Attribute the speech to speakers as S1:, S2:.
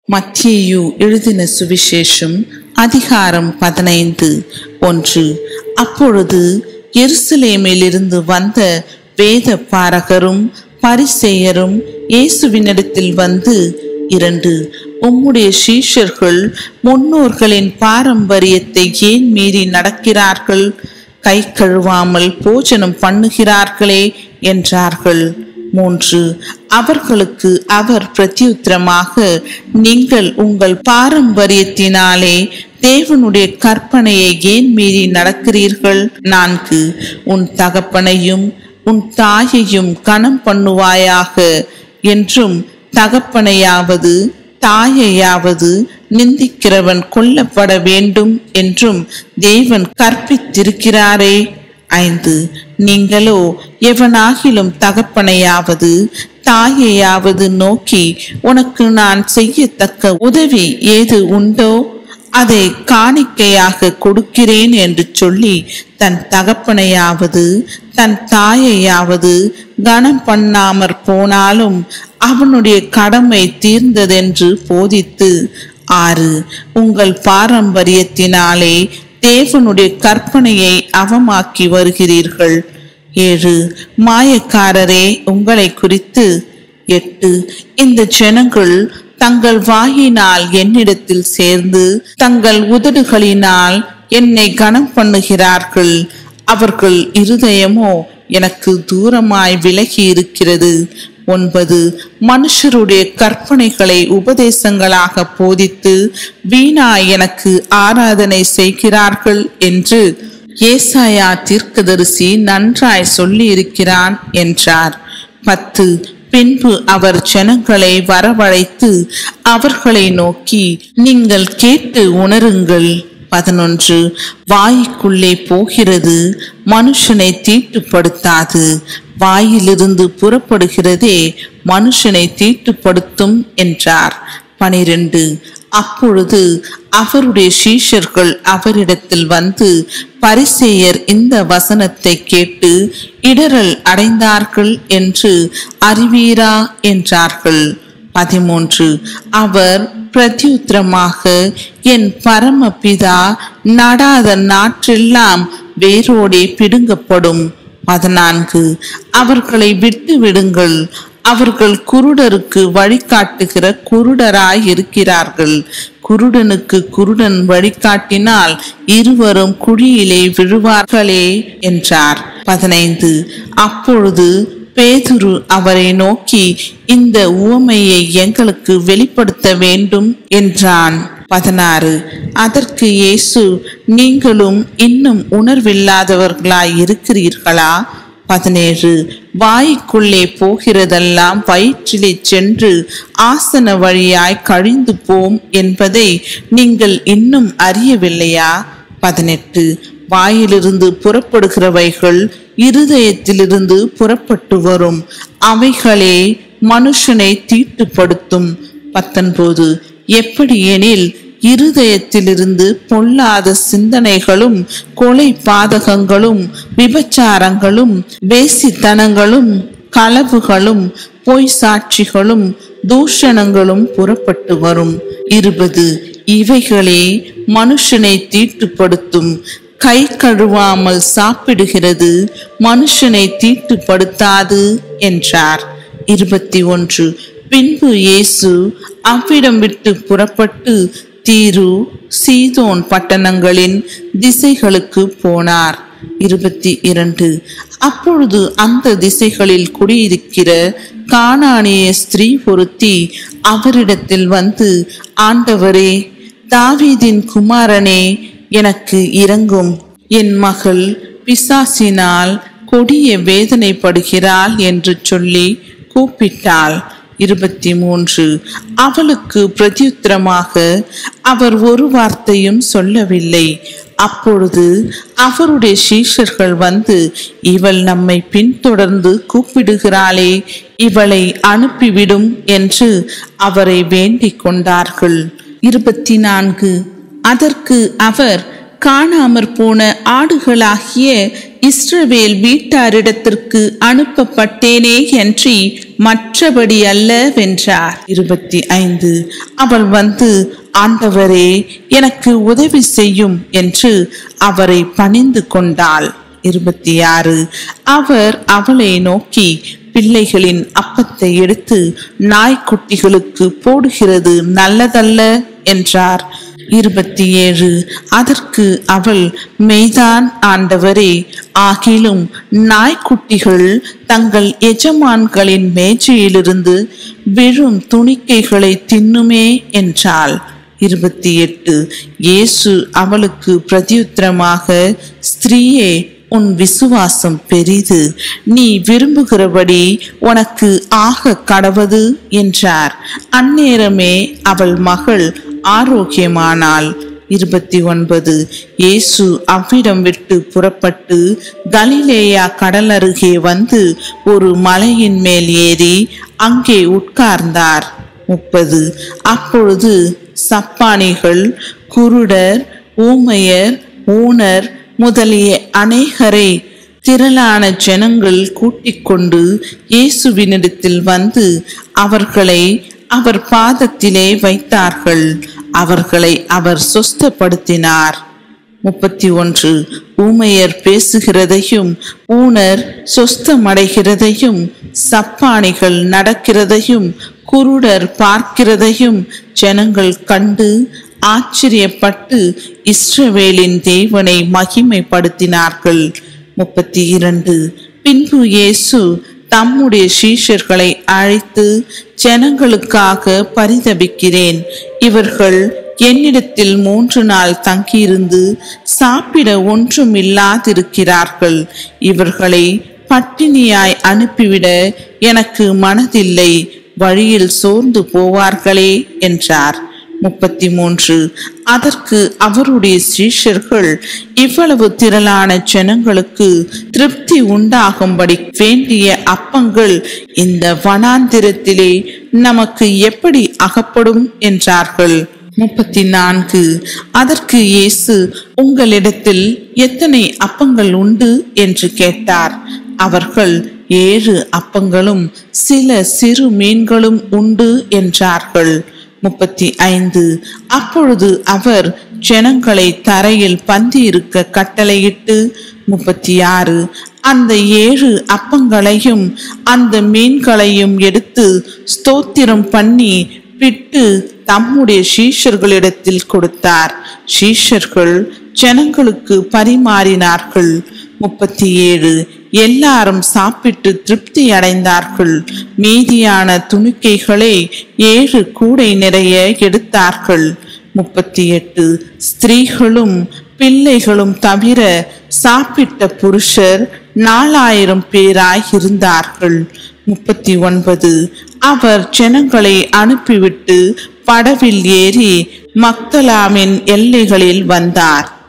S1: மத்தியு எழுதின சுவிசேஷம் அதிகாரம் பதினைந்து ஒன்று அப்பொழுது எருசலேமிலிருந்து வந்த வேத பாரகரும் பரிசேயரும் இயேசுவினிடத்தில் வந்து இரண்டு உம்முடைய சீஷர்கள் முன்னோர்களின் பாரம்பரியத்தை ஏன் மீறி நடக்கிறார்கள் கை கழுவாமல் போஜனம் பண்ணுகிறார்களே என்றார்கள் மூன்று அவர்களுக்கு அவர் பிரத்யுத்தரமாக நீங்கள் உங்கள் பாரம்பரியத்தினாலே தேவனுடைய கற்பனையை ஏன் மீறி நடக்கிறீர்கள் நான்கு உன் தகப்பனையும் உன் தாயையும் கனம் பண்ணுவாயாக என்றும் தகப்பனையாவது தாயையாவது நிந்திக்கிறவன் கொல்லப்பட வேண்டும் என்றும் தேவன் கற்பித்திருக்கிறாரே ஐந்து நீங்களோ எவனாகிலும் தகப்பனையாவது தாயையாவது நோக்கி உனக்கு நான் செய்யத்தக்க உதவி ஏது உண்டோ அதை காணிக்கையாக கொடுக்கிறேன் என்று சொல்லி தன் தகப்பனையாவது தன் தாயையாவது கனம் பண்ணாமற் போனாலும் அவனுடைய கடமை தீர்ந்ததென்று போதித்து ஆறு உங்கள் பாரம்பரியத்தினாலே தேவனுடைய கற்பனையை அவமாக்கி வருகிறீர்கள் ஏழு மாயக்காரரே உங்களை குறித்து எட்டு இந்த ஜனங்கள் தங்கள் வாயினால் என்னிடத்தில் சேர்ந்து தங்கள் உதடுகளினால் என்னை கனம் பண்ணுகிறார்கள் அவர்கள் இருதயமோ எனக்கு தூரமாய் விலகி இருக்கிறது ஒன்பது மனுஷருடைய கற்பனைகளை உபதேசங்களாக போதித்து வீணா எனக்கு ஆராதனை செய்கிறார்கள் என்று ஏசாயா தீர்க்கதரிசி நன்றாய் சொல்லி இருக்கிறான் என்றார் பத்து பின்பு அவர் ஜனங்களை வரவழைத்து அவர்களை நோக்கி நீங்கள் கேட்டு உணருங்கள் பதினொன்று வாய்க்குள்ளே போகிறது மனுஷனை தீட்டுப்படுத்தாது வாயிலிருந்து புறப்படுகிறதே மனுஷனை தீட்டுப்படுத்தும் என்றார் பனிரெண்டு அப்பொழுது அவருடைய சீஷர்கள் அவரிடத்தில் வந்து பரிசேயர் இந்த வசனத்தை கேட்டு இடரல் அடைந்தார்கள் என்று அறிவீரா என்றார்கள் பதிமூன்று அவர் பிரத்யுத்திரமாக என் பரமபிதா நடாத நாற்றெல்லாம் வேரோடே பிடுங்கப்படும் பதினான்கு அவர்களை விட்டு விடுங்கள் அவர்கள் குருடருக்கு வழிகாட்டுகிற குருடராய் இருக்கிறார்கள் குருடனுக்கு குருடன் வழிகாட்டினால் இருவரும் குழியிலே விழுவார்களே என்றார் பதினைந்து அப்பொழுது பேதுரு அவரை நோக்கி இந்த உவமையை எங்களுக்கு வெளிப்படுத்த வேண்டும் என்றான் பதினாறு அதற்கு இயேசு நீங்களும் இன்னும் உணர்வில்லாதவர்களாய் இருக்கிறீர்களா பதினேழு வாய்க்குள்ளே போகிறதெல்லாம் வயிற்றிலே சென்று ஆசன வழியாய் கழிந்து போம் என்பதை நீங்கள் இன்னும் அறியவில்லையா பதினெட்டு வாயிலிருந்து புறப்படுகிறவைகள் இருதயத்திலிருந்து புறப்பட்டு வரும் அவைகளே மனுஷனை தீட்டுப்படுத்தும் பத்தொன்பது எப்படி எனில் இருதயத்திலிருந்து பொல்லாத சிந்தனைகளும் கொலை பாதகங்களும் விபச்சாரங்களும் வேசித்தனங்களும் களவுகளும் பொய் சாட்சிகளும் தூஷணங்களும் புறப்பட்டு வரும் இருபது இவைகளே மனுஷனை தீட்டுப்படுத்தும் கை கழுவாமல் சாப்பிடுகிறது மனுஷனை தீட்டுப்படுத்தாது என்றார் இருபத்தி ஒன்று பின்பு இயேசு அவ்விடம் விட்டு புறப்பட்டு தீரு சீதோன் பட்டணங்களின் திசைகளுக்கு போனார் இருபத்தி இரண்டு அப்பொழுது அந்த திசைகளில் குடியிருக்கிற காணானிய ஸ்திரீ ஒருத்தி அவரிடத்தில் வந்து ஆண்டவரே தாவீதின் குமாரனே எனக்கு இறங்கும் என் மகள் பிசாசினால் கொடிய வேதனைப்படுகிறாள் என்று சொல்லி கூப்பிட்டாள் இருபத்தி மூன்று அவளுக்கு பிரத்யுத்தரமாக அவர் ஒரு வார்த்தையும் சொல்லவில்லை அப்பொழுது அவருடைய சீஷர்கள் வந்து இவள் நம்மை பின்தொடர்ந்து கூப்பிடுகிறாளே இவளை அனுப்பிவிடும் என்று அவரை வேண்டிக் கொண்டார்கள் இருபத்தி நான்கு அதற்கு அவர் காணாமற் போன ஆடுகளாகிய இஸ்ரவேல் வீட்டாரிடத்திற்கு அனுப்பப்பட்டேனே என்று மற்றபடி அல்ல வென்றார் இருபத்தி ஐந்து அவள் வந்து ஆண்டவரே எனக்கு உதவி செய்யும் என்று அவரை பணிந்து கொண்டாள் இருபத்தி ஆறு அவர் அவளை நோக்கி பிள்ளைகளின் அப்பத்தை எடுத்து நாய்க்குட்டிகளுக்கு போடுகிறது நல்லதல்ல என்றார் இருபத்தி ஏழு அதற்கு அவள் மெய்தான் ஆண்டவரே ஆகிலும் நாய்க்குட்டிகள் தங்கள் எஜமான்களின் மேஜையிலிருந்து விழும் துணிக்கைகளை தின்னுமே என்றாள் இருபத்தி எட்டு இயேசு அவளுக்கு பிரதியுத்தரமாக ஸ்திரீயே உன் விசுவாசம் பெரிது நீ விரும்புகிறபடி உனக்கு ஆக கடவது என்றார் அந்நேரமே அவள் மகள் ஆரோக்கியமானாள் இருபத்தி ஒன்பது இயேசு அவ்விடம் விட்டு புறப்பட்டு கலிலேயா கடல் அருகே வந்து ஒரு மலையின் மேல் ஏறி அங்கே உட்கார்ந்தார் முப்பது அப்பொழுது சப்பானிகள் குருடர் ஊமையர் ஊனர் முதலிய அநேகரை திரளான ஜனங்கள் கூட்டிக் கொண்டு இயேசுவினிடத்தில் வந்து அவர்களை அவர் பாதத்திலே வைத்தார்கள் அவர்களை அவர் சொஸ்தப்படுத்தினார் முப்பத்தி ஒன்று ஊமையர் பேசுகிறதையும் ஊனர் சொஸ்தமடைகிறதையும் சப்பானிகள் நடக்கிறதையும் குருடர் பார்க்கிறதையும் ஜனங்கள் கண்டு ஆச்சரியப்பட்டு இஸ்ரவேலின் தேவனை மகிமைப்படுத்தினார்கள் முப்பத்தி இரண்டு பின்பு இயேசு தம்முடைய சீஷர்களை அழைத்து ஜனங்களுக்காக பரிதபிக்கிறேன் இவர்கள் என்னிடத்தில் மூன்று நாள் தங்கியிருந்து சாப்பிட ஒன்றும் இல்லாதிருக்கிறார்கள் இவர்களை பட்டினியாய் அனுப்பிவிட எனக்கு மனதில்லை வழியில் சோர்ந்து போவார்களே என்றார் முப்பத்தி மூன்று அதற்கு அவருடைய சீஷர்கள் இவ்வளவு திரளான ஜனங்களுக்கு திருப்தி உண்டாகும்படி வேண்டிய அப்பங்கள் இந்த வனாந்திரத்திலே நமக்கு எப்படி அகப்படும் என்றார்கள் முப்பத்தி நான்கு அதற்கு இயேசு உங்களிடத்தில் எத்தனை அப்பங்கள் உண்டு என்று கேட்டார் அவர்கள் ஏழு அப்பங்களும் சில சிறு மீன்களும் உண்டு என்றார்கள் முப்பத்தி ஐந்து அப்பொழுது அவர் ஜனங்களை தரையில் பந்தி இருக்க கட்டளையிட்டு முப்பத்தி ஆறு அந்த ஏழு அப்பங்களையும் அந்த மீன்களையும் எடுத்து ஸ்தோத்திரம் பண்ணி பிட்டு தம்முடைய சீஷர்களிடத்தில் கொடுத்தார் சீஷர்கள் ஜனங்களுக்கு பரிமாறினார்கள் முப்பத்தி ஏழு எல்லாரும் சாப்பிட்டு திருப்தி அடைந்தார்கள் மீதியான துணிக்கைகளை ஏழு கூடை நிறைய எடுத்தார்கள் முப்பத்தி எட்டு ஸ்திரீகளும் பிள்ளைகளும் தவிர சாப்பிட்ட புருஷர் நாலாயிரம் பேராய் இருந்தார்கள் முப்பத்தி ஒன்பது அவர் ஜனங்களை அனுப்பிவிட்டு படவில் ஏறி மக்தலாமின் எல்லைகளில் வந்தார்